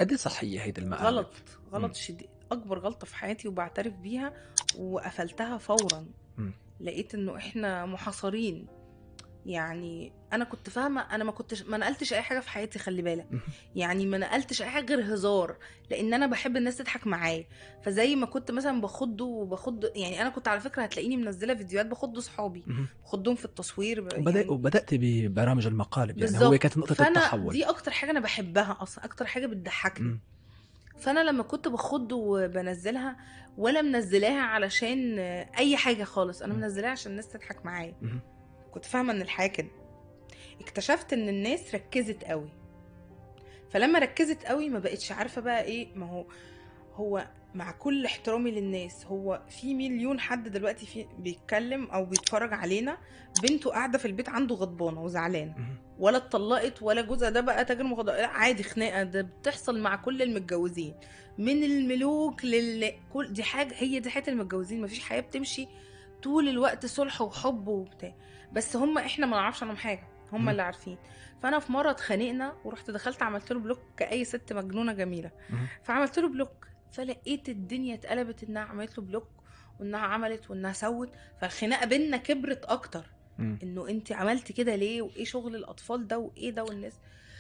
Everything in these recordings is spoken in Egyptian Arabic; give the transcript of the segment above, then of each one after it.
قد ايه صحيه هيدي المقالب غلط مم. غلط شديد اكبر غلطه في حياتي وبعترف بيها وقفلتها فورا مم. لقيت انه احنا محاصرين يعني انا كنت فاهمه انا ما كنتش ما نقلتش اي حاجه في حياتي خلي بالك مم. يعني ما نقلتش اي حاجه غير هزار لان انا بحب الناس تضحك معايا فزي ما كنت مثلا بخضه وبخض يعني انا كنت على فكره هتلاقيني منزله فيديوهات بخض صحابي مهم. بخضهم في التصوير ب- وبدأ يعني وبدات ببرامج المقالب يعني هو بالظبط. كانت نقطه فانا التحول دي اكتر حاجه انا بحبها اصلا اكتر حاجه بتضحكني مم. فانا لما كنت بخض وبنزلها ولا منزلاها علشان اي حاجه خالص انا مم. منزلاها عشان الناس تضحك معايا مهم. كنت فاهمه ان الحياه كده اكتشفت ان الناس ركزت قوي فلما ركزت قوي ما بقتش عارفه بقى ايه ما هو هو مع كل احترامي للناس هو في مليون حد دلوقتي في بيتكلم او بيتفرج علينا بنته قاعده في البيت عنده غضبانه وزعلانه مهم. ولا اتطلقت ولا جوزها ده بقى تاجر مخدرات لا عادي خناقه ده بتحصل مع كل المتجوزين من الملوك لل كل دي حاجه هي دي حياه المتجوزين مفيش حياه بتمشي طول الوقت صلح وحب وبتاع بس هم احنا ما نعرفش عنهم حاجه هم مم. اللي عارفين فانا في مره اتخانقنا ورحت دخلت عملت له بلوك كاي ست مجنونه جميله مهم. فعملت له بلوك فلقيت الدنيا اتقلبت انها عملت له بلوك وانها عملت وانها سوت فالخناقه بينا كبرت اكتر مم. انه انت عملتي كده ليه وايه شغل الاطفال ده وايه ده والناس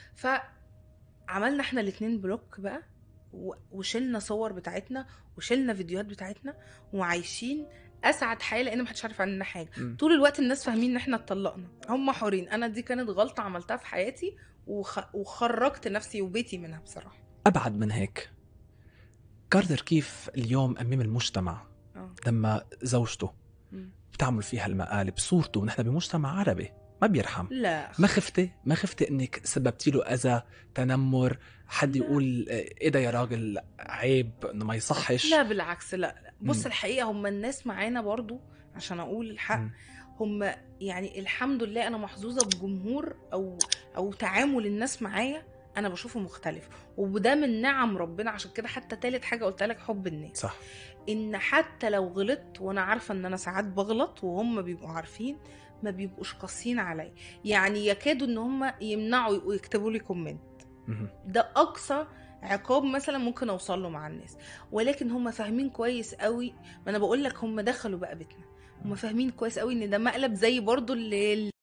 فعملنا احنا الاتنين بلوك بقى و- وشلنا صور بتاعتنا وشلنا فيديوهات بتاعتنا وعايشين اسعد حياه لان محدش عارف عننا حاجه مم. طول الوقت الناس فاهمين ان احنا اتطلقنا هم حورين انا دي كانت غلطه عملتها في حياتي وخ... وخرجت نفسي وبيتي منها بصراحه ابعد من هيك كارتر كيف اليوم امام المجتمع اه لما زوجته مم. بتعمل فيها المقالب صورته ونحن بمجتمع عربي ما بيرحم لا ما خفتي ما خفتي انك سببتي له اذى تنمر حد لا. يقول آه، ايه ده يا راجل عيب انه ما يصحش لا بالعكس لا لا. بص مم. الحقيقه هم الناس معانا برضو عشان اقول الحق مم. هم يعني الحمد لله انا محظوظه بجمهور او او تعامل الناس معايا انا بشوفه مختلف وده من نعم ربنا عشان كده حتى تالت حاجه قلت لك حب الناس صح ان حتى لو غلطت وانا عارفه ان انا ساعات بغلط وهم بيبقوا عارفين ما بيبقوش قاسيين عليا يعني يكادوا ان هم يمنعوا يكتبوا لي كومنت مهم. ده اقصى عقاب مثلا ممكن اوصل له مع الناس ولكن هم فاهمين كويس قوي ما انا بقول لك هم دخلوا بقى بيتنا هم فاهمين كويس قوي ان ده مقلب زي برضو اللي